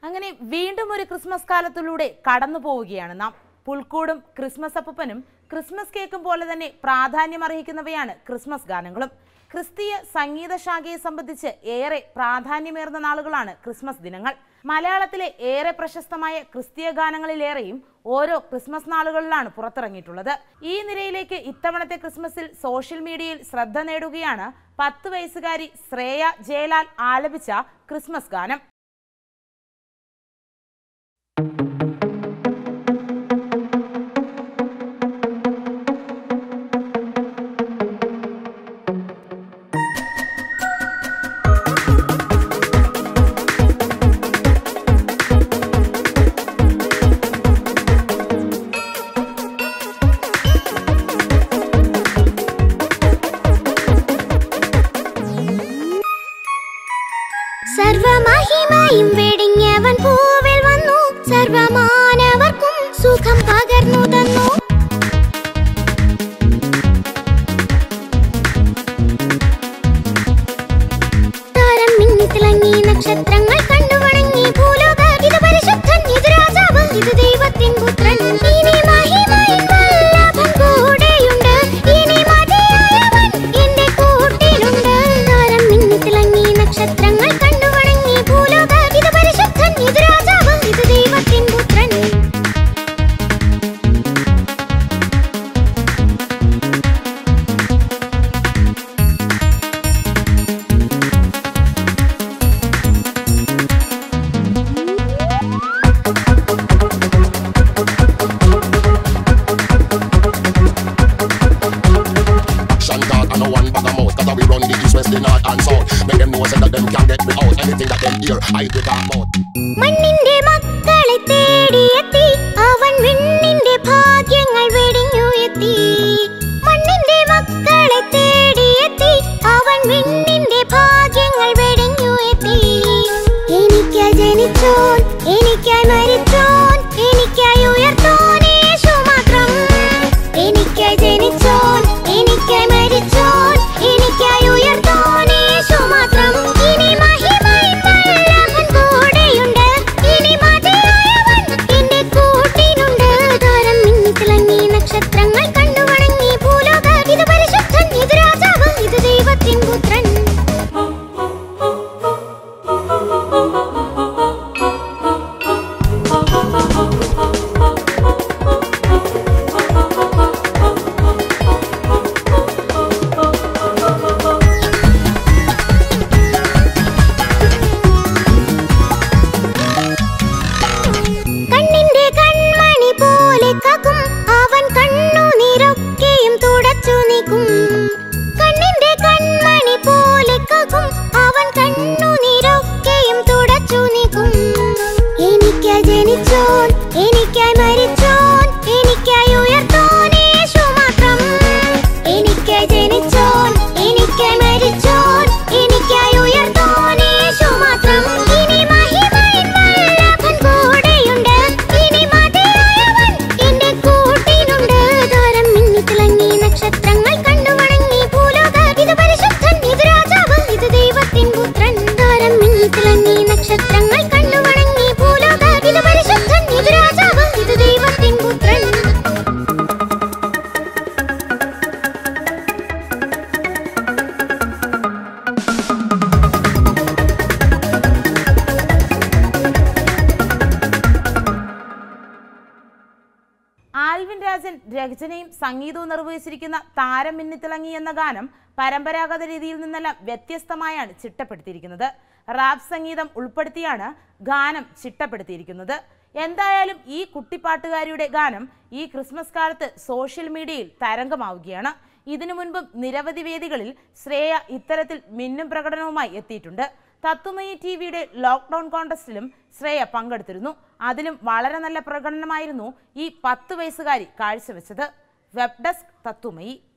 അങ്ങനെ വീണ്ടും ഒരു ക്രിസ്മസ് കാലത്തിലൂടെ കടന്നു പോവുകയാണ് നാം പുൽക്കൂടും ക്രിസ്മസ് അപ്പനും ക്രിസ്മസ് കേക്കും പോലെ തന്നെ പ്രാധാന്യമർഹിക്കുന്നവയാണ് ക്രിസ്മസ് ഗാനങ്ങളും ക്രിസ്തീയ സംഗീത ശാഖയെ സംബന്ധിച്ച് ഏറെ പ്രാധാന്യമേറുന്ന നാളുകളാണ് ക്രിസ്മസ് ദിനങ്ങൾ മലയാളത്തിലെ ഏറെ പ്രശസ്തമായ ക്രിസ്തീയ ഗാനങ്ങളിലേറെയും ഓരോ ക്രിസ്മസ് നാളുകളിലാണ് പുറത്തിറങ്ങിയിട്ടുള്ളത് ഈ നിരയിലേക്ക് ഇത്തവണത്തെ ക്രിസ്മസിൽ സോഷ്യൽ മീഡിയയിൽ ശ്രദ്ധ നേടുകയാണ് പത്ത് വയസ്സുകാരി ശ്രേയ ജയലാൽ ആലപിച്ച ക്രിസ്മസ് ഗാനം സർവമഹിമയും വെടിഞ്ഞവൻ പൂവിൽ വന്നു സർവമാനവർക്കും സുഖം പകർന്നു തന്നു താരം മിന്നി തിളങ്ങി നക്ഷത്രങ്ങൾ കണ്ടു വണങ്ങി ഭൂലോക ഇത് പരിശുദ്ധൻ ഇത് രാജാവ് ഇത് ദൈവത്തിൻ പുത്രൻ ഇനി മഹിമയിൽ വല്ലഭൻ കൂടെയുണ്ട് ഇനി മതിയായവൻ എന്റെ കൂട്ടിലുണ്ട് താരം മിന്നി തിളങ്ങി നക്ഷത്രങ്ങൾ കണ്ടു വണങ്ങി ഭൂലോക ഇത് പരിശുദ്ധൻ ഇത് രാജാവ് ഇത് ദൈവത്തിൻ പുത്രൻ Shanghai and no one bag of mouth Cause we run the east, west, the north and south Make them know say that them can't get me out Anything that them hear, I do that mouth മണ്ണിന്റെ മക്കളെ തേടിയെത്തി അവൻ വിണ്ണിന്റെ ഭാഗ്യങ്ങൾ വെടിഞ്ഞുയർത്തി മണ്ണിന്റെ മക്കളെ തേടിയെത്തി അവൻ വിണ്ണിന്റെ ഭാഗ്യങ്ങൾ വെടിഞ്ഞുയർത്തി എനിക്കായി ജനിച്ചോൻ എനിക്കായി മരിച്ചോൻ എനിക്കായി ഉയർത്തോൻ യേശു മാത്രം എനിക്കായി ജനിച്ചോൻ എനിക്കായി മരിച്ചോൻ എനിക്കായി ഉയർത്തോൻ യേശു മാത്രം ഇനി മഹിമയിൽ വല്ലഭൻ കൂടെയുണ്ട് ഇനി മതിയായവൻ എന്റെ കൂട്ടിനുണ്ട് താരം മിന്നി തിളങ്ങി നക്ഷത്രങ്ങൾ കണ്ടു വണങ്ങി ഭൂലോക ഇത് പരിശുദ്ധൻ ഇത് രാജാവ് ഇത് ദൈവത്തിൻ പുത്രൻ കണ്ണിന്റെ കൺമണി പോലെ കകും അവൻ കണ്ണുനീരൊക്കെയും തുടച്ചു നീക്കും കണ്ണിന്റെ കൺമണി പോലെ കകും അവൻ കണ്ണുനീരൊക്കെയും തുടച്ചു നീക്കും എനിക്കായി ജനിച്ചോൻ എനിക്കായി മരിച്ചോൻ എനിക്കായി ഉയർത്തോൻ യേശു മാത്രം എനിക്കായി ജനിച്ചോൻ എനിക്കായി മരിച്ചോൻ എനിക്കായി ഉയർത്തോൻ യേശു മാത്രം ഇനി മഹിമയിൽ വല്ലഭൻ കൂടെയുണ്ട് ഇനി മതിയായവൻ എന്റെ കൂട്ടിനുണ്ട് താരം മിന്നി തിളങ്ങി നക്ഷത്രങ്ങൾ കണ്ടു വണങ്ങി ഭൂലോക ഇത് പരിശുദ്ധൻ ഇത് രാജാവ് ഇത് ദൈവത്തിൻ പുത്രൻ താരം മിന്നി തിളങ്ങി നക്ഷത്രങ്ങൾ കണ്ടു വണങ്ങി ഭൂലോക ഇത് പരിശുദ്ധൻ ഇത് രാജാവ് ഇത് ദൈവത്തിൻ പുത്രൻ ആൽവിൻ രാജൻ രചനയും സംഗീതവും നിർവഹിച്ചിരിക്കുന്ന താരം മിന്നിത്തിളങ്ങി എന്ന ഗാനം പരമ്പരാഗത രീതിയിൽ നിന്നെല്ലാം വ്യത്യസ്തമായാണ് ചിട്ടപ്പെടുത്തിയിരിക്കുന്നത് റാപ്പ് സംഗീതം ഉൾപ്പെടുത്തിയാണ് ഗാനം ചിട്ടപ്പെടുത്തിയിരിക്കുന്നത് എന്തായാലും ഈ കുട്ടിപ്പാട്ടുകാരിയുടെ ഗാനം ഈ ക്രിസ്മസ് കാലത്ത് സോഷ്യൽ മീഡിയയിൽ തരംഗമാവുകയാണ് ഇതിനു മുൻപും നിരവധി വേദികളിൽ ശ്രേയ ഇത്തരത്തിൽ മിന്നും പ്രകടനവുമായി എത്തിയിട്ടുണ്ട് തത്തുമയി ടി വിയുടെ ലോക്ക്ഡൗൺ കോൺടെസ്റ്റിലും ശ്രേയ പങ്കെടുത്തിരുന്നു അതിലും വളരെ നല്ല പ്രകടനമായിരുന്നു ഈ പത്ത് വയസ്സുകാരി കാഴ്ചവെച്ചത് വെബ് ഡെസ്ക് തത്തുമയി